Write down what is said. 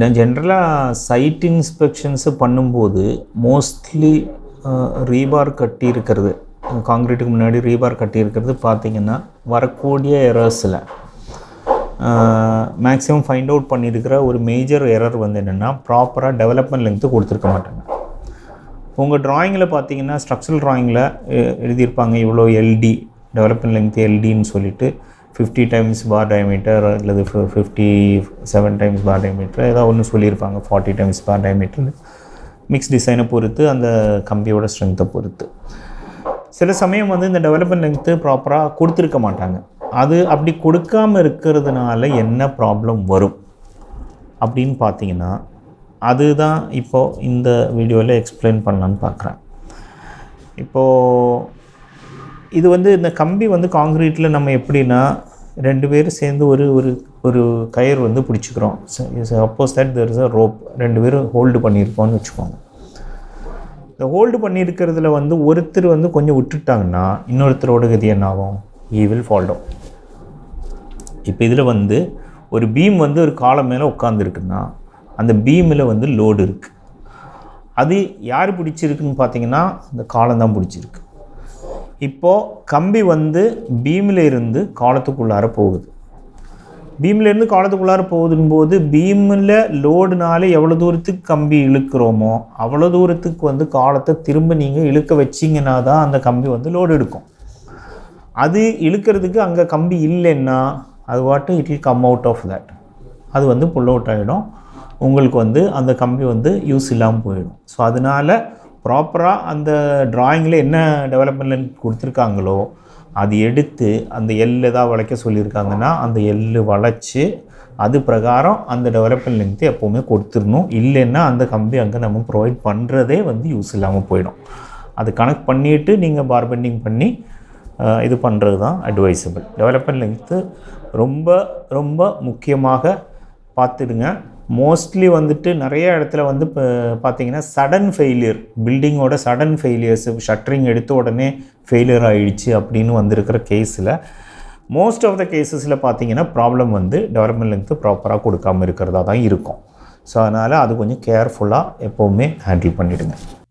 ஜென்ரலாக சைட் இன்ஸ்பெக்ஷன்ஸு பண்ணும்போது mostly rebar கட்டி இருக்கிறது காங்க்ரீட்டுக்கு முன்னாடி ரீபார் கட்டி இருக்கிறது பார்த்தீங்கன்னா வரக்கூடிய எரர்ஸில் மேக்ஸிமம் ஃபைண்ட் அவுட் பண்ணியிருக்கிற ஒரு மேஜர் எரர் வந்து என்னென்னா ப்ராப்பராக டெவலப்மெண்ட் லெங்க்த்து கொடுத்துருக்க மாட்டாங்க உங்கள் ட்ராயிங்கில் பார்த்தீங்கன்னா ஸ்ட்ரக்சரல் ட்ராயிங்கில் எழுதியிருப்பாங்க இவ்வளோ எல்டி டெவலப்மெண்ட் லெங்த் எல்டின்னு சொல்லிட்டு ஃபிஃப்டி டைம்ஸ் பார் டயமீட்டர் அல்லது fifty seven times bar diameter ஏதாவது ஒன்று சொல்லியிருப்பாங்க forty times bar diameter mix டிசைனை பொறுத்து அந்த கம்பியோட ஸ்ட்ரென்த்தை பொறுத்து சில சமயம் வந்து இந்த டெவலப்மெண்ட் லெங்க்த்து ப்ராப்பராக கொடுத்துருக்க மாட்டாங்க அது அப்படி கொடுக்காம இருக்கிறதுனால என்ன ப்ராப்ளம் வரும் அப்படின்னு பார்த்தீங்கன்னா அதுதான் இப்போது இந்த வீடியோவில் எக்ஸ்பிளைன் பண்ணலான்னு பார்க்குறேன் இப்போது இது வந்து இந்த கம்பி வந்து காங்க்ரீட்டில் நம்ம எப்படின்னா ரெண்டு பேரும் சேர்ந்து ஒரு ஒரு ஒரு கயிறு வந்து பிடிச்சிக்கிறோம் suppose that there is a rope ரெண்டு பேரும் ஹோல்டு பண்ணியிருக்கோம்னு வச்சுக்கோங்க இந்த ஹோல்டு பண்ணியிருக்கிறதுல வந்து ஒருத்தர் வந்து கொஞ்சம் விட்டுட்டாங்கன்னா இன்னொருத்தரோட கதி என்ன ஆகும் ஈ வில் ஃபால்டோ இப்போ இதில் வந்து ஒரு பீம் வந்து ஒரு காலம் மேலே உட்காந்துருக்குன்னா அந்த பீமில் வந்து லோடு இருக்குது அது யார் பிடிச்சிருக்குன்னு பார்த்தீங்கன்னா அந்த காலம் தான் பிடிச்சிருக்கு இப்போது கம்பி வந்து பீமில் இருந்து காலத்துக்குள்ளார போகுது பீமில் இருந்து காலத்துக்குள்ளார போகுதுன்னு போது பீமில் லோடுனால எவ்வளோ தூரத்துக்கு கம்பி இழுக்கிறோமோ அவ்வளோ தூரத்துக்கு வந்து காலத்தை திரும்ப நீங்கள் இழுக்க வச்சிங்கன்னா தான் அந்த கம்பி வந்து லோடு எடுக்கும் அது இழுக்கிறதுக்கு அங்கே கம்பி இல்லைன்னா அது what it will come out of that அது வந்து புல் அவுட் ஆகிடும் உங்களுக்கு வந்து அந்த கம்பி வந்து யூஸ் இல்லாமல் போயிடும் ஸோ அதனால் ப்ராப்பராக அந்த ட்ராயிங்கில் என்ன டெவலப்மெண்ட் கொடுத்துருக்காங்களோ அது எடுத்து அந்த எல் ஏதாவது வளைக்க சொல்லியிருக்காங்கன்னா அந்த எள்ளு வளைச்சி அது பிரகாரம் அந்த டெவலப்மெண்ட் லெங்க்த்து எப்போவுமே கொடுத்துடணும் இல்லைன்னா அந்த கம்பி அங்கே நம்ம ப்ரொவைட் பண்ணுறதே வந்து யூஸ் இல்லாமல் போயிடும் அது கனெக்ட் பண்ணிவிட்டு நீங்கள் பார்பெண்டிங் பண்ணி அஹ், இது பண்ணுறது தான் அட்வைசபிள் டெவலப்மெண்ட் லெங்க்த்து ரொம்ப ரொம்ப முக்கியமாக பார்த்துடுங்க மோஸ்ட்லி வந்துட்டு நிறைய இடத்துல வந்து இப்போ பார்த்தீங்கன்னா சடன் ஃபெயிலியர் பில்டிங்கோட சடன் ஃபெயிலியர்ஸ் ஷட்டரிங் எடுத்த உடனே ஃபெயிலியர் ஆயிடுச்சு அப்படின்னு வந்திருக்கிற கேஸில் மோஸ்ட் ஆஃப் த கேசஸில் பார்த்தீங்கன்னா ப்ராப்ளம் வந்து டெவலப்மெண்ட் லெங்க்த்து ப்ராப்பராக கொடுக்காம இருக்கிறதா தான் இருக்கும் ஸோ அதனால் அது கொஞ்சம் கேர்ஃபுல்லாக எப்போவுமே ஹேண்டில் பண்ணிவிடுங்க